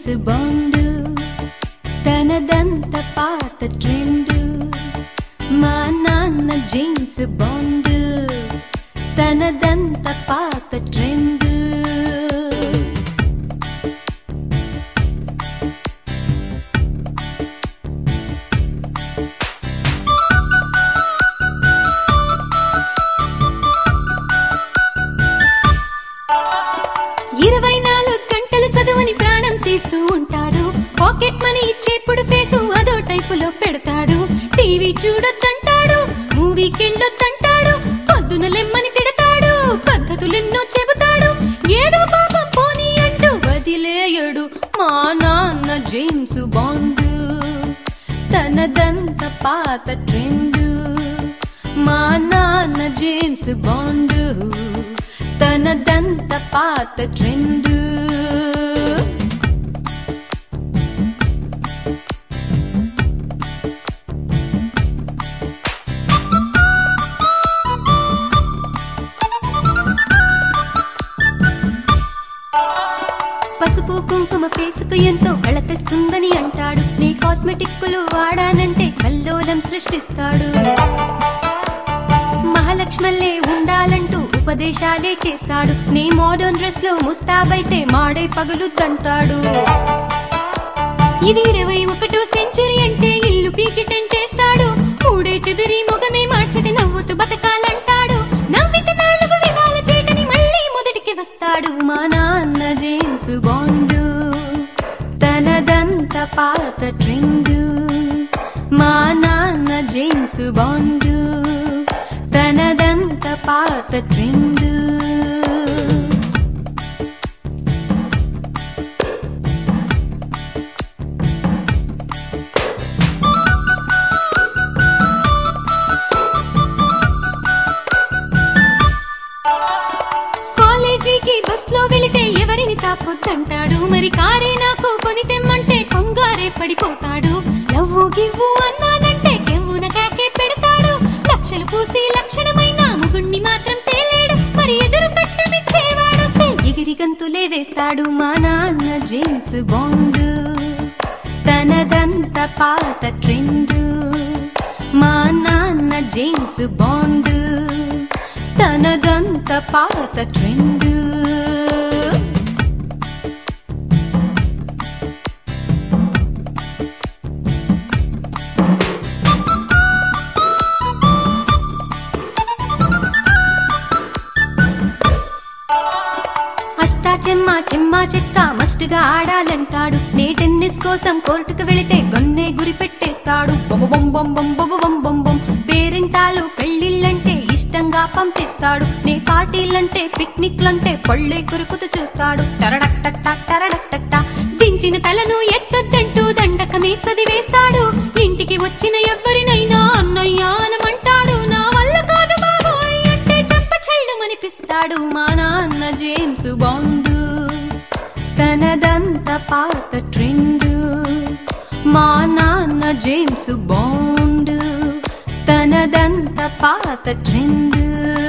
James bond తనదంత పాత trend మా నాన్న జేమ్స్ బాండ్ తనదంత పాత ట్రెండ్ ఇరవై నాలుగు గంటలు చదువుని ప్రాణం తీస్తూ ఉంటాడు పాకెట్ మనీ ఇచ్చేప్పుడు ఫేసు అదో టైపులో పెడతాడు టీవీ చూడొద్దంటాడు మూవీకి వెళ్ళొద్దంటాడు పొద్దున లెమ్మని తిడతాడు పద్ధతులెన్నో చెబుతాడు ఏదో పాపం పోనీ అంటూ వదిలేయడు మా నాన్న జేమ్స్ బాండ్ తనదంత పాత ట్రెండ్ మా నాన్న జేమ్స్ బాండ్ తనదంత పాత ట్రెండ్ పసుపు కుంకుమ ఫేసుకు ఎంతో కళతెస్తుందని అంటాడు నీ కాస్మెటిక్కులు వాడానంటే కల్లోలం సృష్టిస్తాడు మహాలక్ష్మల్లే ఉండాలంటూ ఉపదేశాలే చేస్తాడు నీ మోడర్న్ డ్రెస్ లో ముస్తాబైతే మాడే పగులుద్దంటాడు ఇది ఇరవై ఒకటో సెంచురీ అంటే ఇల్లు పీకి టెంటేస్తాడు మూడే చెదిరి ముఖమే మార్చది నవ్వుతూ బతకాలంటాడు నవ్విత నాలుగు విధాల చేటని మళ్ళీ మొదటికి వస్తాడు మా నాన్న జేమ్స్ బాండ్ తనదంత పాత ట్రెండ్ మా నాన్న జేమ్స్ బాండ్ తనదంత పాత ట్రెండ్ కాలేజీకి బస్ లో వెళితే ఎవరిని తాపొద్దంటాడు మరి కారే నాకు కొని తెమ్మంటే కొంగారే పడిపోతాడు లవ్వు గివ్వు అన్నానంటే కెవ్వున కాకే పెడతాడు లక్షలు పూసి లక్షణమైన ముగుణ్ణి మాత్రం తేలేడు మరి ఎదురు కట్టమిచ్చేవాడొస్తే ఎగిరి గంతులే వేస్తాడు మా నాన్న జేమ్స్ బాండ్ తనదంత పాత ట్రెండ్ మా నాన్న జేమ్స్ బాండ్ తనదంత పాత ట్రెండ్ అష్టా చెమ్మ చెమ్మ చెక్క మస్ట్గా ఆడాలంటాడు నే టెన్నిస్ కోసం కోర్టుకు వెళితే గొన్నే గురి పెట్టేస్తాడు బొబొబొం బొం బొం బొబొబొం బొం బొం పేరెంటాలు పెళ్ళిళ్ళంటే ఇష్టంగా పంపిస్తాడు నే పార్టీలంటే పిక్నిక్లంటే పళ్ళే కురుకుతూ చూస్తాడు టరడక్టట్ట టరడక్టట్ట దించిన తలను ఎత్తొద్దంటూ దండకమే చదివేస్తాడు ఇంటికి వచ్చిన ఎవ్వరినైనా అన్నయ్యానమంటాడు నా వల్ల కాదు బాబోయ్ అంటే చంప చెల్లుమనిపిస్తాడు మా నాన్న జేమ్స్ బాండ్ తనదంత పాత ట్రెండ్ మా నాన్న జేమ్స్ బాండ్ తనదంత పాత ట్రెండ్